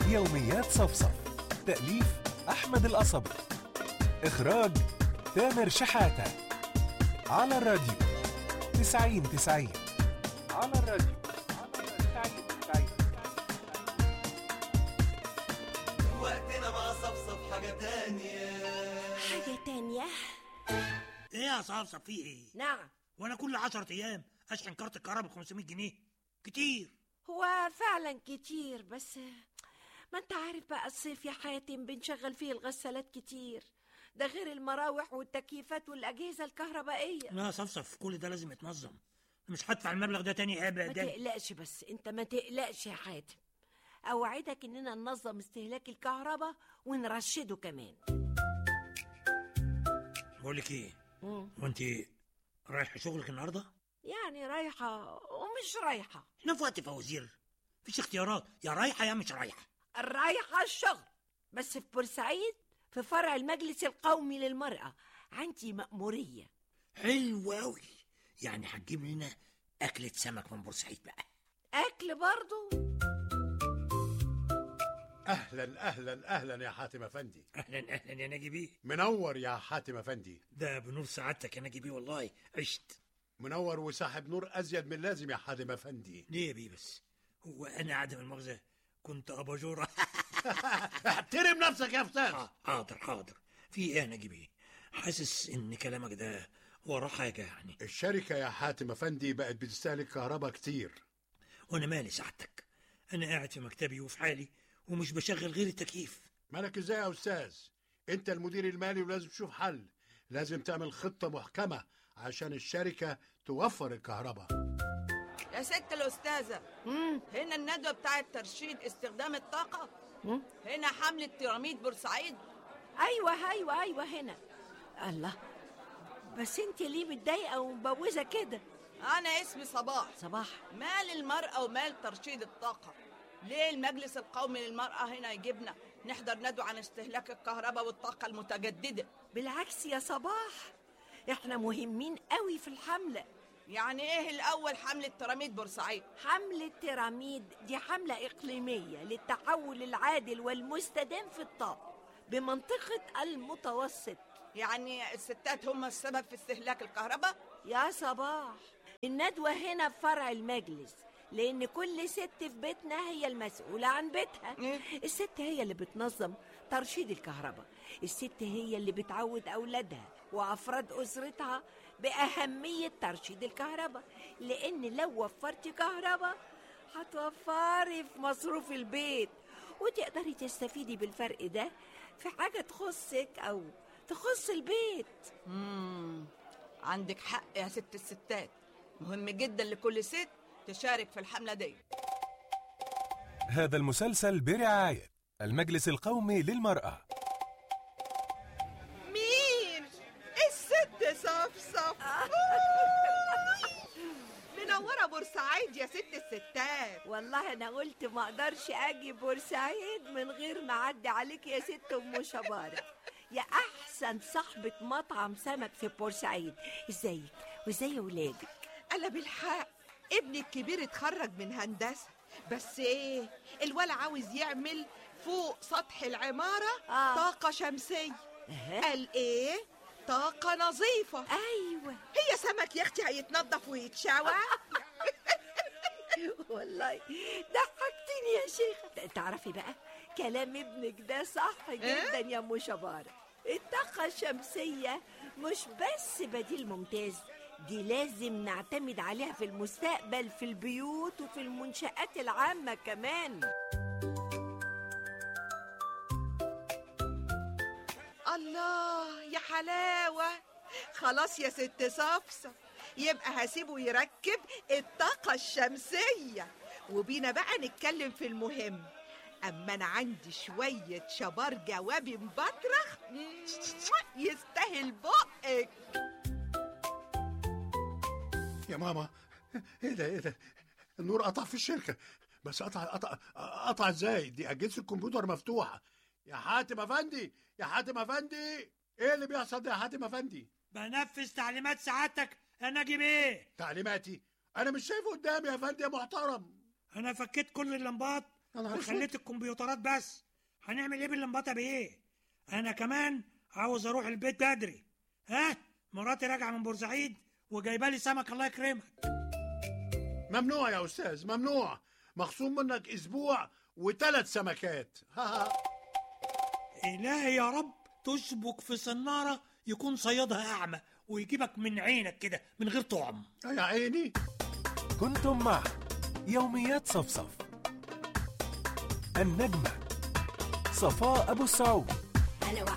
يوميات صفصف تأليف أحمد القصبي إخراج تامر شحاتة على الراديو تسعين تسعين على الراديو تسعين تسعين وقتنا مع صفصف حاجة تانية حاجة تانية ايه يا صلصه في ايه؟ نعم وانا كل 10 ايام اشحن كارت الكهرباء ب 500 جنيه كتير هو فعلا كتير بس ما انت عارف بقى الصيف يا حاتم بنشغل فيه الغسالات كتير ده غير المراوح والتكييفات والأجهزة الكهربائية لا صفصف كل ده لازم يتنظم مش هدفع المبلغ ده تاني ما ابدا تقلقش بس انت ما تقلقش يا حاتم اوعدك اننا ننظم استهلاك الكهرباء ونرشده كمان بقول لك ايه مم. وانت رايحه شغلك النهارده؟ يعني رايحة ومش رايحة احنا في وقت فوازير مفيش اختيارات يا رايحه يا مش رايحه رايحة الشغل بس في بورسعيد في فرع المجلس القومي للمرأة عندي مأمورية حلو قوي يعني هتجيب لنا اكله سمك من بورسعيد بقى أكل برضو اهلا اهلا اهلا يا حاتم افندي اهلا اهلا يا ناجي بيه منور يا حاتم افندي ده بنور سعادتك يا ناجي بيه والله عشت منور وساحب نور ازيد من لازم يا حاتم افندي ليه يا بيه بس هو انا عدم المغزى كنت اباجوره احترم نفسك يا استاذ آه، حاضر حاضر في ايه يا ناجي بيه حاسس ان كلامك ده وراه حاجه يعني الشركه يا حاتم افندي بقت بتستهلك كهرباء كتير وانا مالي سعادتك انا قاعد في مكتبي وفي حالي ومش بشغل غير التكييف مالك ازاي يا استاذ انت المدير المالي ولازم تشوف حل لازم تعمل خطه محكمه عشان الشركه توفر الكهرباء يا ست الأستاذة مم. هنا الندوة بتاعة ترشيد استخدام الطاقة مم. هنا حملة تيراميد بورسعيد أيوة أيوة أيوة هنا الله بس انت ليه متضايقة ومبوزة كده أنا اسمي صباح صباح مال المرأة ومال ترشيد الطاقة ليه المجلس القومي للمرأة هنا يجيبنا نحضر ندوة عن استهلاك الكهرباء والطاقة المتجددة بالعكس يا صباح احنا مهمين قوي في الحملة يعني ايه الأول حملة تيراميد بورسعيد حملة تيراميد دي حملة إقليمية للتحول العادل والمستدام في الطاقة بمنطقة المتوسط يعني الستات هم السبب في استهلاك الكهرباء يا صباح الندوة هنا في فرع المجلس لأن كل ست في بيتنا هي المسؤولة عن بيتها إيه؟ الست هي اللي بتنظم ترشيد الكهرباء الست هي اللي بتعود أولادها وأفراد أسرتها بأهمية ترشيد الكهرباء لأن لو وفرتي كهرباء هتوفري في مصروف البيت وتقدري تستفيدي بالفرق ده في حاجة تخصك أو تخص البيت مم. عندك حق يا ست الستات مهم جدا لكل ست تشارك في الحملة دي هذا المسلسل برعاية المجلس القومي للمرأة مين؟ الست صفصف منورة بورسعيد يا ست الستات والله انا قلت ما اقدرش اجي بورسعيد من غير ما اعدي عليك يا ست ام شبارة يا احسن صاحبة مطعم سمك في بورسعيد ازيك وازاي ولادك أنا بالحق ابني الكبير اتخرج من هندسة بس ايه الولا عاوز يعمل فوق سطح العمارة آه. طاقة شمسية أها. قال ايه طاقة نظيفة ايوه هي سمك يا اختي هيتنضف ويتشوى والله ضحكتني يا شيخة تعرفي بقى كلام ابنك ده صح جدا يا ام شبارة الطاقة الشمسية مش بس بديل ممتاز دي لازم نعتمد عليها في المستقبل في البيوت وفي المنشآت العامة كمان الله يا حلاوة خلاص يا ست صفصف يبقى هسيبه يركب الطاقة الشمسية وبينا بقى نتكلم في المهم أما أنا عندي شوية شبار جوابي مبطرخ يستاهل بقك يا ماما ايه ده ايه ده النور قطع في الشركه بس قطع قطع قطع ازاي دي اجهزه الكمبيوتر مفتوحه يا حاتم افندي يا حاتم افندي ايه اللي بيحصل ده يا حاتم افندي بنفذ تعليمات سعادتك يا ناجي بيه تعليماتي انا مش شايفه قدامي يا فندي يا محترم انا فكيت كل اللمبات يا نهار أسود. وخليت الكمبيوترات بس هنعمل ايه باللمبطه بايه انا كمان عاوز اروح البيت بدري ها مراتي راجعه من بورسعيد وجايبه لي سمك الله يكرمك ممنوع يا استاذ ممنوع مخصوم منك اسبوع وثلاث سمكات ها ها الهي يا رب تشبك في صناره يكون صيادها اعمى ويجيبك من عينك كده من غير طعم يا عيني كنتم مع يوميات صفصف النجمة صفاء أبو السعود انا